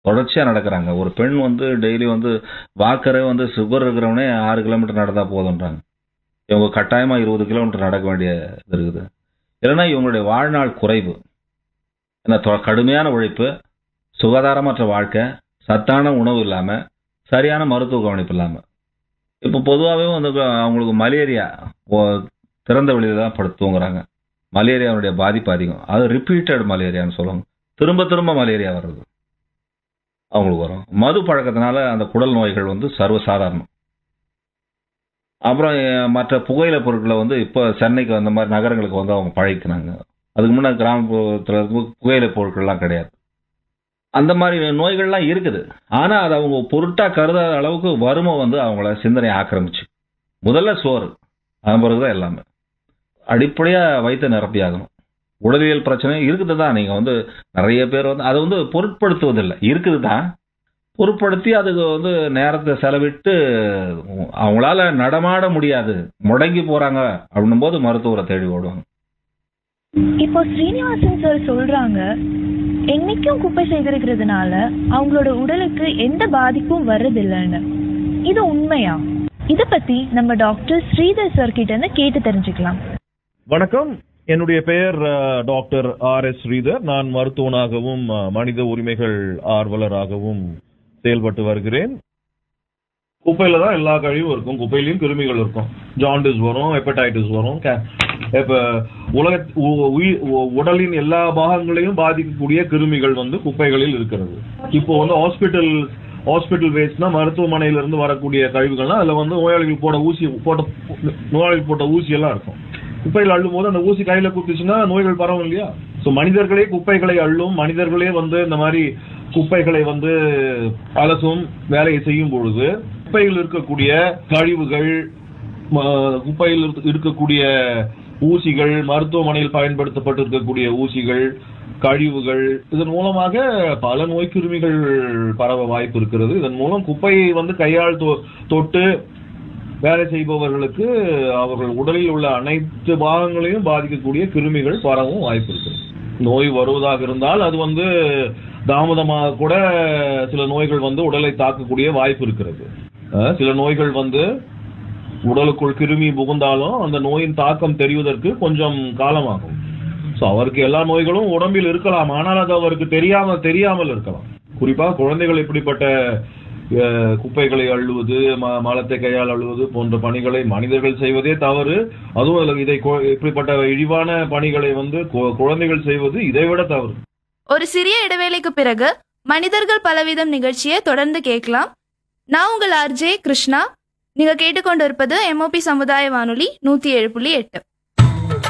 தொடர்ச்சியா நடக்கிறாங்க ஒரு பெண் வந்து டெய்லி வந்து வாக்கரே வந்து சுகர் இருக்கிறவனே ஆறு கிலோமீட்டர் நடந்தா போதுன்றாங்க இவங்க கட்டாயமா இருபது கிலோமீட்டர் நடக்க வேண்டிய இது இருக்குது இல்லைன்னா இவங்களுடைய வாழ்நாள் குறைவு ஏன்னா தொ- கடுமையான உழைப்பு சுகாதாரமற்ற வாழ்க்கை சத்தான உணவு இல்லாம சரியான மருத்துவ கவனிப்பு இல்லாம இப்போ பொதுவாகவே வந்து அவங்களுக்கு மலேரியா ஓ- திறந்த வெளியில தான் படுத்து தூங்குறாங்க மலேரியாவுடைய பாதிப்பு அதிகம் அது ரிப்பீட்டட் மலேரியான்னு சொல்லுவாங்க திரும்ப திரும்ப மலேரியா வர்றது அவங்களுக்கு வரும் மது பழக்கத்தினால அந்த குடல் நோய்கள் வந்து சர்வசாதாரணம் அப்புறம் அஹ், மற்ற புகையிலை பொருட்களை வந்து இப்போ சென்னைக்கு அந்த மாதிரி நகரங்களுக்கு வந்து அவங்க பழகிக்கிறாங்க அதுக்கு முன்னாடி கிராமப்புறத்தில் இருக்கும்போது புகையிலை பொருட்கள்லாம் கிடையாது அந்த மாதிரி நோய்கள்லாம் இருக்குது ஆனா அது அவங்க பொருட்டா கருதாத அளவுக்கு வறுமை வந்து அவங்கள சிந்தனையை ஆக்கிரமிச்சு முதல்ல சோறு அதன் பிறகுதான் எல்லாமே அடிப்படையா வயிற்று நிரப்பி ஆகணும் உடலியல் பிரச்சனை இருக்குது தான் நீங்க வந்து நிறைய பேர் வந்து அதை வந்து பொருட்படுத்துவதில்லை இருக்குது தான் பொருட்படுத்தி அதுக்கு வந்து நேரத்தை செலவிட்டு அவங்களால நடமாட முடியாது முடங்கி போறாங்க அப்படின்னும் போது மருத்துவரை தேடி ஓடுவாங்க இப்போ ஸ்ரீனிவாசன் சார் சொல்றாங்க என்னைக்கும் குப்பை சேகரிக்கிறதுனால அவங்களோட உடலுக்கு எந்த பாதிப்பும் வர்றதில்லைன்னு இது உண்மையா இத பத்தி நம்ம டாக்டர் ஸ்ரீதர் சார் கிட்ட இருந்து கேட்டு தெரிஞ்சுக்கலாம் வணக்கம் என்னுடைய பெயர் அஹ், டாக்டர் ஆர் எஸ் ஸ்ரீதர் நான் மருத்துவனாகவும் அஹ், மனித உரிமைகள் ஆர்வலராகவும் செயல்பட்டு வருகிறேன் குப்பையில தான் எல்லா கழிவும் இருக்கும் குப்பையிலயும் கிருமிகள் இருக்கும் ஜாண்டிஸ் வரும் ஹெப்படைட்டிஸ் வரும் கே- இப்ப உலக உ- உயி- உ- உடலின் எல்லா பாகங்களையும் பாதிக்கக்கூடிய கிருமிகள் வந்து குப்பைகளில் இருக்கிறது இப்போ வந்து ஹாஸ்பிட்டல் ஹாஸ்பிட்டல் வேஸ்ட்னா மருத்துவமனையில இருந்து வரக்கூடிய கழிவுகள்னா அதுல வந்து நோயாளிகள் போட ஊசி போட்ட நோயாளிகள் போட்ட ஊசி எல்லாம் இருக்கும் குப்பைகள் அள்ளும் போது அந்த ஊசி கையில குத்துச்சுன்னா நோய்கள் பரவும் இல்லையா சோ மனிதர்களே குப்பைகளை அள்ளும் மனிதர்களே வந்து இந்த மாதிரி குப்பைகளை வந்து அலசும் வேலையை செய்யும் பொழுது குப்பையில் இருக்கக்கூடிய கழிவுகள் ம- குப்பையில் இருக்க- இருக்கக்கூடிய ஊசிகள் மருத்துவமனையில் பயன்படுத்தப்பட்டு இருக்கக்கூடிய ஊசிகள் கழிவுகள் இதன் மூலமாக பல நோய் கிருமிகள் பரவ வாய்ப்பு இருக்கிறது இதன் மூலம் குப்பையை வந்து கையால் தொ- தொட்டு வேலை செய்பவர்களுக்கு அவர்கள் உடலில் உள்ள அனைத்து பாகங்களையும் பாதிக்கக்கூடிய கிருமிகள் பரவும் வாய்ப்பு இருக்கு நோய் வருவதாக இருந்தால் அது வந்து தாமதமாக கூட சில நோய்கள் வந்து உடலை தாக்கக்கூடிய வாய்ப்பு இருக்கிறது அஹ் சில நோய்கள் வந்து உடலுக்குள் கிருமி புகுந்தாலும் அந்த நோயின் தாக்கம் தெரிவதற்கு கொஞ்சம் காலமாகும் ஸோ அவருக்கு எல்லா நோய்களும் உடம்பில் இருக்கலாம் ஆனால் அது அவருக்கு தெரியாம தெரியாமல் இருக்கலாம் குறிப்பா குழந்தைகள் இப்படிப்பட்ட அஹ், குப்பைகளை அள்ளுவது ம- மலத்தை கையால் அள்ளுவது போன்ற பணிகளை மனிதர்கள் செய்வதே தவறு அதுவும் அதுல இதை கு- இப்படிப்பட்ட இழிவான பணிகளை வந்து கு- குழந்தைகள் செய்வது இதைவிட தவறு ஒரு சிறிய இடைவேளைக்கு பிறகு மனிதர்கள் பலவிதம் நிகழ்ச்சியை தொடர்ந்து கேட்கலாம் நான் உங்கள் ஆர்ஜே கிருஷ்ணா நீங்க கேட்டுக்கொண்டிருப்பது எம்ஓபி சமுதாய வானொலி நூத்தி ஏழு புள்ளி எட்டு